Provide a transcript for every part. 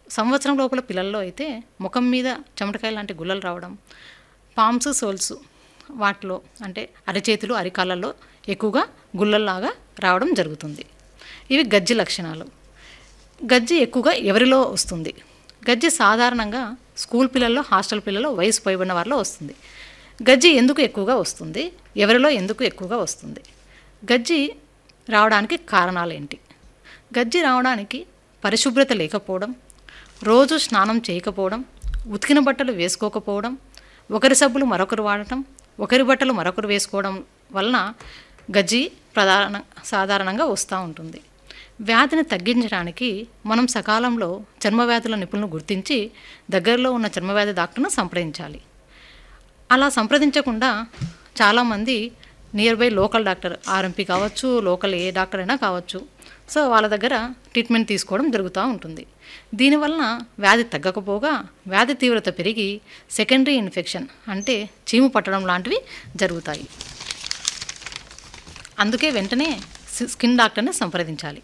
సంవత్సరం లోపల పిల్లల్లో అయితే ముఖం మీద చెమటకాయ లాంటి గుల్లలు రావడం పామ్స్ సోల్స్ వాటిలో అంటే అరిచేతులు అరికాళ్ళల్లో ఎక్కువగా గుల్లల్లాగా రావడం జరుగుతుంది ఇవి గజ్జి లక్షణాలు గజ్జి ఎక్కువగా ఎవరిలో వస్తుంది గజ్జి సాధారణంగా స్కూల్ పిల్లల్లో హాస్టల్ పిల్లల్లో వయసు పైబడిన వారిలో వస్తుంది గజ్జి ఎందుకు ఎక్కువగా వస్తుంది ఎవరిలో ఎందుకు ఎక్కువగా వస్తుంది గజ్జి రావడానికి కారణాలు ఏంటి గజ్జి రావడానికి పరిశుభ్రత లేకపోవడం రోజు స్నానం చేయకపోవడం ఉతికిన బట్టలు వేసుకోకపోవడం ఒకరి సబ్బులు మరొకరు వాడటం ఒకరి బట్టలు మరొకరు వేసుకోవడం వలన గజ్జి ప్రధాన సాధారణంగా వస్తూ ఉంటుంది వ్యాధిని తగ్గించడానికి మనం సకాలంలో చర్మవ్యాధుల నిపుణులను గుర్తించి దగ్గరలో ఉన్న చర్మవ్యాధి డాక్టర్ను సంప్రదించాలి అలా సంప్రదించకుండా చాలామంది nearby local doctor RMP కావచ్చు లోకల్ ఏ డాక్టర్ అయినా కావచ్చు సో వాళ్ళ దగ్గర ట్రీట్మెంట్ తీసుకోవడం జరుగుతూ ఉంటుంది దీనివలన వ్యాధి తగ్గకపోగా వ్యాధి తీవ్రత పెరిగి సెకండరీ ఇన్ఫెక్షన్ అంటే చీము పట్టడం లాంటివి జరుగుతాయి అందుకే వెంటనే సి- స్కిన్ డాక్టర్ని సంప్రదించాలి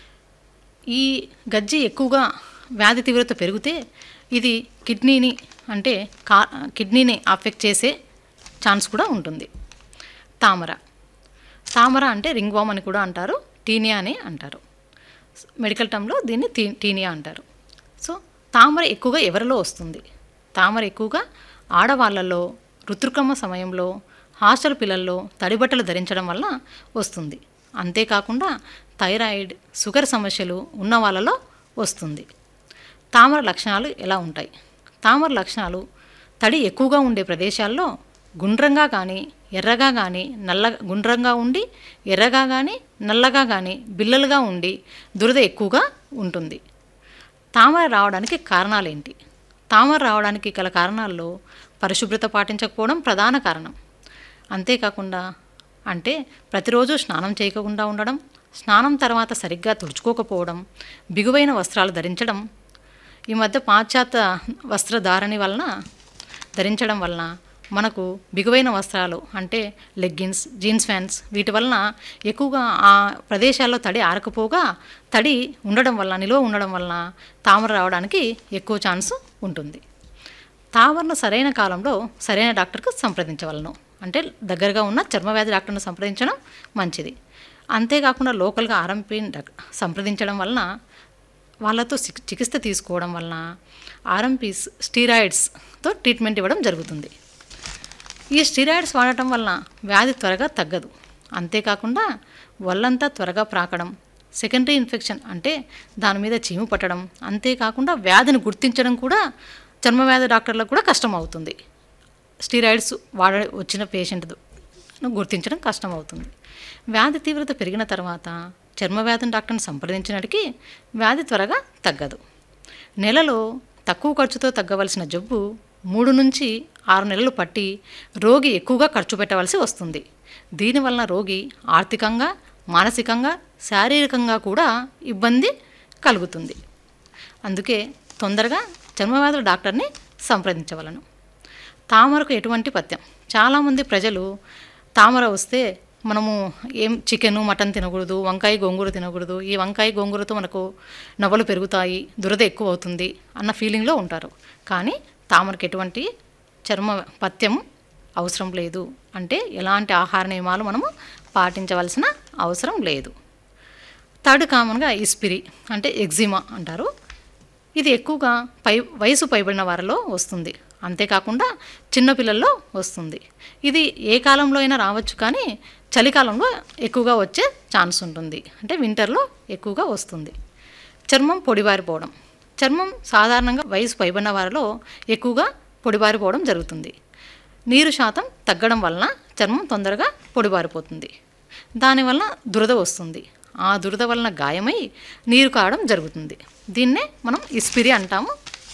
ఈ గజ్జి ఎక్కువగా వ్యాధి తీవ్రత పెరిగితే ఇది కిడ్నీని అంటే కా కిడ్నీని అఫెక్ట్ చేసే ఛాన్స్ కూడా ఉంటుంది తామర తామర అంటే రింగ్ వామ్ అని కూడా అంటారు టీనియా అని అంటారు మెడికల్ టర్మ్లో దీన్ని టీ టీనియా అంటారు సో తామర ఎక్కువగా ఎవరిలో వస్తుంది తామర ఎక్కువగా ఆడవాళ్ళల్లో ఋతుక్రమ సమయంలో హాస్టల్ పిల్లల్లో తడిబట్టలు ధరించడం వల్ల వస్తుంది అంతేకాకుండా థైరాయిడ్ షుగర్ సమస్యలు ఉన్న వాళ్ళలో వస్తుంది తామర లక్షణాలు ఎలా ఉంటాయి తామర లక్షణాలు తడి ఎక్కువగా ఉండే ప్రదేశాల్లో గుండ్రంగా కానీ ఎర్రగా కానీ నల్ల గుండ్రంగా ఉండి ఎర్రగా కానీ నల్లగా కానీ బిల్లలుగా ఉండి దురద ఎక్కువగా ఉంటుంది తామర రావడానికి కారణాలేంటి తామర రావడానికి గల కారణాల్లో పరిశుభ్రత పాటించకపోవడం ప్రధాన కారణం అంతేకాకుండా అంటే ప్రతిరోజు స్నానం చేయకుండా ఉండడం స్నానం తర్వాత సరిగ్గా తుడుచుకోకపోవడం బిగువైన వస్త్రాలు ధరించడం ఈ మధ్య పాశ్చాత్య వస్త్రధారణి వలన ధరించడం వలన మనకు బిగువైన వస్త్రాలు అంటే లెగ్గిన్స్ జీన్స్ ప్యాంట్స్ వీటి వలన ఎక్కువగా ఆ ప్రదేశాల్లో తడి ఆరకపోగా తడి ఉండడం వలన నిలువ ఉండడం వలన తామర రావడానికి ఎక్కువ ఛాన్స్ ఉంటుంది తామరను సరైన కాలంలో సరైన డాక్టర్కు సంప్రదించవలను అంటే దగ్గరగా ఉన్న చర్మవ్యాధి డాక్టర్ను సంప్రదించడం మంచిది అంతేకాకుండా లోకల్గా ఆర్ఎంపీ సంప్రదించడం వలన వాళ్ళతో చి- చికిత్స తీసుకోవడం వలన ఆర్ఎంపీస్ స్టీరాయిడ్స్తో ట్రీట్మెంట్ ఇవ్వడం జరుగుతుంది ఈ స్టీరాయిడ్స్ వాడటం వలన వ్యాధి త్వరగా తగ్గదు అంతేకాకుండా ఒళ్ళంతా త్వరగా ప్రాకడం సెకండరీ ఇన్ఫెక్షన్ అంటే దాని మీద చీము పట్టడం అంతేకాకుండా వ్యాధిని గుర్తించడం కూడా చర్మవ్యాధి డాక్టర్లకు కూడా కష్టం అవుతుంది స్టీరాయిడ్స్ వాడ వచ్చిన పేషెంట్ గుర్తించడం కష్టం అవుతుంది వ్యాధి తీవ్రత పెరిగిన తర్వాత చర్మవ్యాధి డాక్టర్ని సంప్రదించినటికి వ్యాధి త్వరగా తగ్గదు నెలలో తక్కువ ఖర్చుతో తగ్గవలసిన జబ్బు మూడు నుంచి ఆరు నెలలు పట్టి రోగి ఎక్కువగా ఖర్చు పెట్టవలసి వస్తుంది దీనివలన రోగి ఆర్థికంగా మానసికంగా శారీరకంగా కూడా ఇబ్బంది కలుగుతుంది అందుకే తొందరగా చర్మవ్యాధుల డాక్టర్ని సంప్రదించవలను తామరకు ఎటువంటి పథ్యం చాలామంది ప్రజలు తామర వస్తే మనము ఏం చికెను మటన్ తినకూడదు వంకాయ గోంగూర తినకూడదు ఈ వంకాయ గోంగూరతో మనకు నవ్వలు పెరుగుతాయి దురద ఎక్కువ అవుతుంది అన్న ఫీలింగ్లో ఉంటారు కానీ తామరకు ఎటువంటి చర్మ పథ్యం అవసరం లేదు అంటే ఎలాంటి ఆహార నియమాలు మనము పాటించవలసిన అవసరం లేదు థర్డ్ కామన్గా ఇస్పిరి అంటే ఎగ్జిమా అంటారు ఇది ఎక్కువగా పై వయసు పైబడిన వారిలో వస్తుంది అంతేకాకుండా చిన్నపిల్లల్లో వస్తుంది ఇది ఏ కాలంలో అయినా రావచ్చు కానీ చలికాలంలో ఎక్కువగా వచ్చే ఛాన్స్ ఉంటుంది అంటే వింటర్లో ఎక్కువగా వస్తుంది చర్మం పొడిబారిపోవడం చర్మం సాధారణంగా వయసు పైబడిన వారిలో ఎక్కువగా పొడిబారిపోవడం జరుగుతుంది నీరు శాతం తగ్గడం వలన చర్మం తొందరగా పొడిబారిపోతుంది దానివల్ల దురద వస్తుంది ఆ దురద వలన గాయమై నీరు కావడం జరుగుతుంది దీన్నే మనం ఇస్పిరి అంటాము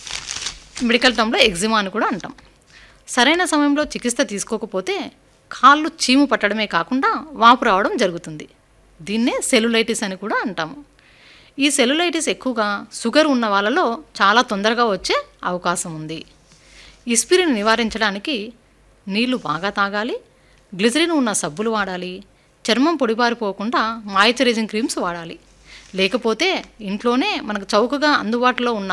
మెడికల్ టర్మ్లో ఎగ్జిమా అని కూడా అంటాం సరైన సమయంలో చికిత్స తీసుకోకపోతే కాళ్ళు చీము పట్టడమే కాకుండా వాపు రావడం జరుగుతుంది దీన్నే సెల్యులైటిస్ అని కూడా అంటాము ఈ సెల్యులైటిస్ ఎక్కువగా షుగర్ ఉన్న వాళ్ళలో చాలా తొందరగా వచ్చే అవకాశం ఉంది ఇస్పిరిని నివారించడానికి నీళ్లు బాగా తాగాలి గ్లిజరిన్ ఉన్న సబ్బులు వాడాలి చర్మం పొడిబారిపోకుండా మాయిశ్చరైజింగ్ క్రీమ్స్ వాడాలి లేకపోతే ఇంట్లోనే మనకు చౌకగా అందుబాటులో ఉన్న